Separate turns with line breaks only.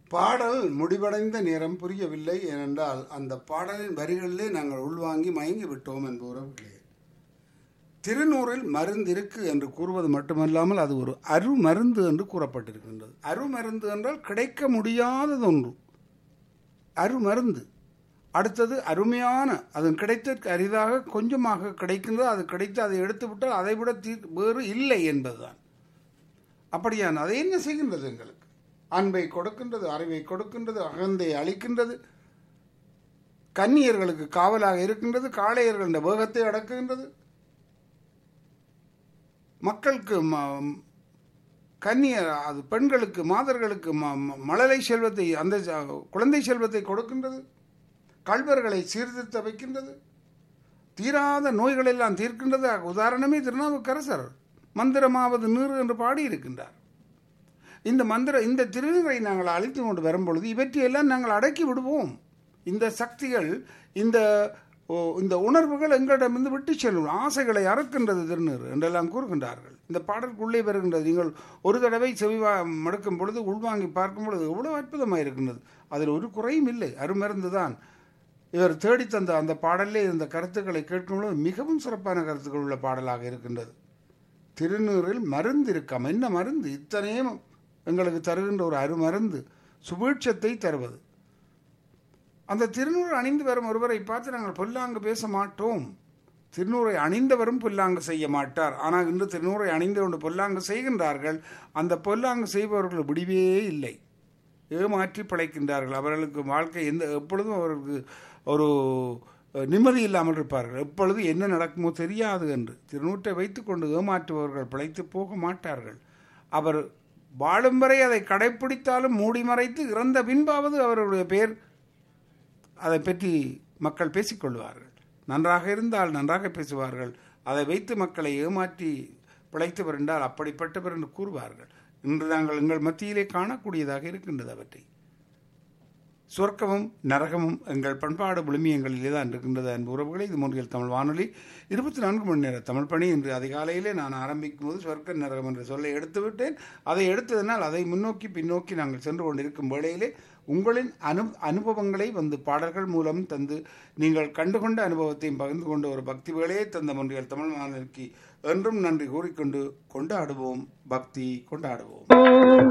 பாடல் முடிவடைந்த நேரம் புரியவில்லை ஏனென்றால் அந்த பாடலின் வரிகளிலே நாங்கள் உள்வாங்கி மயங்கி விட்டோம் என்பவர்களே திருநூறில் மருந்து இருக்கு என்று கூறுவது மட்டுமல்லாமல் அது ஒரு அருமருந்து என்று கூறப்பட்டிருக்கின்றது அருமருந்து என்றால் கிடைக்க முடியாதது ஒன்று அருமருந்து அடுத்தது அருமையான அது கிடைத்ததற்கு அரிதாக கொஞ்சமாக கிடைக்கின்றது அது கிடைத்து அதை எடுத்து விட்டால் அதை விட தீ வேறு இல்லை என்பதுதான் அப்படியான அதை என்ன செய்கின்றது எங்களுக்கு அன்பை கொடுக்கின்றது அறிவை கொடுக்கின்றது அகந்தை அளிக்கின்றது கன்னியர்களுக்கு காவலாக இருக்கின்றது காளையர்களின் வேகத்தை அடக்குகின்றது மக்களுக்கு ம- கன்னியர் அது பெண்களுக்கு மாதர்களுக்கு ம- ம- மழலை செல்வத்தை அந்த ச- குழந்தை செல்வத்தை கொடுக்கின்றது கல்வர்களை சீர்திருத்த வைக்கின்றது தீராத நோய்களெல்லாம் தீர்க்கின்றது உதாரணமே திருநாவுக்கரசர் மந்திரமாவது நீர் என்று பாடியிருக்கின்றார் இந்த மந்திர இந்த திருநீரை நாங்கள் அழித்து கொண்டு வரும்பொழுது இவற்றையெல்லாம் நாங்கள் அடக்கி விடுவோம் இந்த சக்திகள் இந்த ஓ, இந்த உணர்வுகள் எங்களிடமிருந்து விட்டு செல்லும் ஆசைகளை அறுக்கின்றது திருநீர் என்றெல்லாம் கூறுகின்றார்கள் இந்த பாடலுக்குள்ளே வருகின்றது நீங்கள் ஒரு தடவை செவிவா மடுக்கும் பொழுது உள்வாங்கி பார்க்கும் பொழுது எவ்வளவு அற்புதமாக இருக்கின்றது அதில் ஒரு குறையும் இல்லை அருமருந்து தான் இவர் தேடி தந்த அந்த பாடலிலே இந்த கருத்துக்களை கேட்கும் பொழுது மிகவும் சிறப்பான கருத்துக்கள் உள்ள பாடலாக இருக்கின்றது திருநீரில் மருந்து இருக்காம் என்ன மருந்து இத்தனையும் எங்களுக்கு தருகின்ற ஒரு அருமருந்து சுபீட்சத்தை தருவது அந்த திருநூறு அணிந்து வரும் ஒருவரை பார்த்து நாங்கள் பொல்லாங்கு பேச மாட்டோம் திருநூறை அணிந்தவரும் பொல்லாங்கு செய்ய மாட்டார் ஆனால் இன்று திருநூறை அணிந்து கொண்டு பொல்லாங்கு செய்கின்றார்கள் அந்த பொல்லாங்கு செய்பவர்கள் விடிவே இல்லை ஏமாற்றி பிழைக்கின்றார்கள் அவர்களுக்கு வாழ்க்கை எந்த எப்பொழுதும் அவர்களுக்கு ஒரு அஹ், நிம்மதி இல்லாமல் இருப்பார்கள் எப்பொழுது என்ன நடக்குமோ தெரியாது என்று திருநூற்றை வைத்துக்கொண்டு ஏமாற்றுபவர்கள் பிழைத்து போக மாட்டார்கள் அவர் வாழும் வரை அதை கடைப்பிடித்தாலும் மூடி மறைத்து இறந்த பின்பாவது அவருடைய பேர் அதை பற்றி மக்கள் பேசிக்கொள்வார்கள் நன்றாக இருந்தால் நன்றாக பேசுவார்கள் அதை வைத்து மக்களை ஏமாற்றி பிழைத்தவர் என்றால் அப்படிப்பட்டவர் என்று கூறுவார்கள் இன்று நாங்கள் எங்கள் மத்தியிலே காணக்கூடியதாக இருக்கின்றது அவற்றை சொர்க்கமும் நரகமும் எங்கள் பண்பாடு விழுமியங்களிலே தான் இருக்கின்றது அன்பு உறவுகளை இது மூன்றில் தமிழ் வானொலி இருபத்தி நான்கு மணி நேர தமிழ் பணி இன்று அதிகாலையிலே நான் ஆரம்பிக்கும் போது சொர்க்க நரகம் என்ற சொல்லை எடுத்து விட்டேன் அதை எடுத்ததனால் அதை முன்னோக்கி பின்னோக்கி நாங்கள் சென்று கொண்டிருக்கும் வேளையிலே உங்களின் அனு அனுபவங்களை வந்து பாடல்கள் மூலம் தந்து நீங்கள் கண்டுகொண்ட அனுபவத்தையும் பகிர்ந்து கொண்ட ஒரு பக்தி வேலையை தந்த முன்றியல் தமிழ் வானொலிக்கு என்றும் நன்றி கூறிக்கொண்டு கொண்டாடுவோம் பக்தி கொண்டாடுவோம்